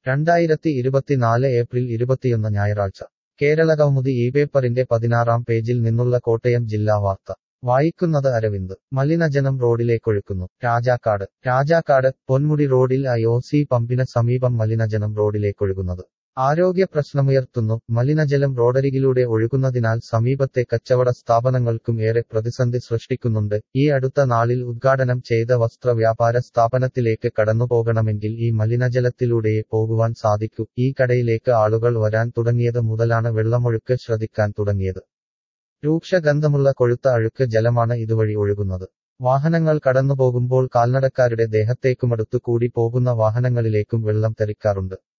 രണ്ടായിരത്തി ഇരുപത്തിനാല് ഏപ്രിൽ ഇരുപത്തിയൊന്ന് ഞായറാഴ്ച കേരള കൗമുദി ഈ പേപ്പറിന്റെ പതിനാറാം പേജിൽ നിന്നുള്ള കോട്ടയം ജില്ലാ വാർത്ത വായിക്കുന്നത് അരവിന്ദ് മലിനജനം റോഡിലേക്കൊഴുക്കുന്നു രാജാക്കാട് രാജാക്കാട് പൊന്മുടി റോഡിൽ ഐ ഒ സി പമ്പിന് സമീപം മലിനജനം റോഡിലേക്കൊഴുകുന്നത് ആരോഗ്യ പ്രശ്നമുയർത്തുന്നു മലിനജലം റോഡരികിലൂടെ ഒഴുകുന്നതിനാൽ സമീപത്തെ കച്ചവട സ്ഥാപനങ്ങൾക്കും ഏറെ പ്രതിസന്ധി സൃഷ്ടിക്കുന്നുണ്ട് ഈ അടുത്ത നാളിൽ ഉദ്ഘാടനം ചെയ്ത വസ്ത്ര വ്യാപാര സ്ഥാപനത്തിലേക്ക് കടന്നുപോകണമെങ്കിൽ ഈ മലിനജലത്തിലൂടെയേ പോകുവാൻ സാധിക്കൂ ഈ കടയിലേക്ക് ആളുകൾ വരാൻ തുടങ്ങിയത് മുതലാണ് വെള്ളമൊഴുക്ക് ശ്രദ്ധിക്കാൻ തുടങ്ങിയത് രൂക്ഷഗന്ധമുള്ള കൊഴുത്ത അഴുക്ക് ജലമാണ് ഇതുവഴി ഒഴുകുന്നത് വാഹനങ്ങൾ കടന്നുപോകുമ്പോൾ കാൽനടക്കാരുടെ ദേഹത്തേക്കുമടുത്തു കൂടി പോകുന്ന വാഹനങ്ങളിലേക്കും വെള്ളം തെറിക്കാറുണ്ട്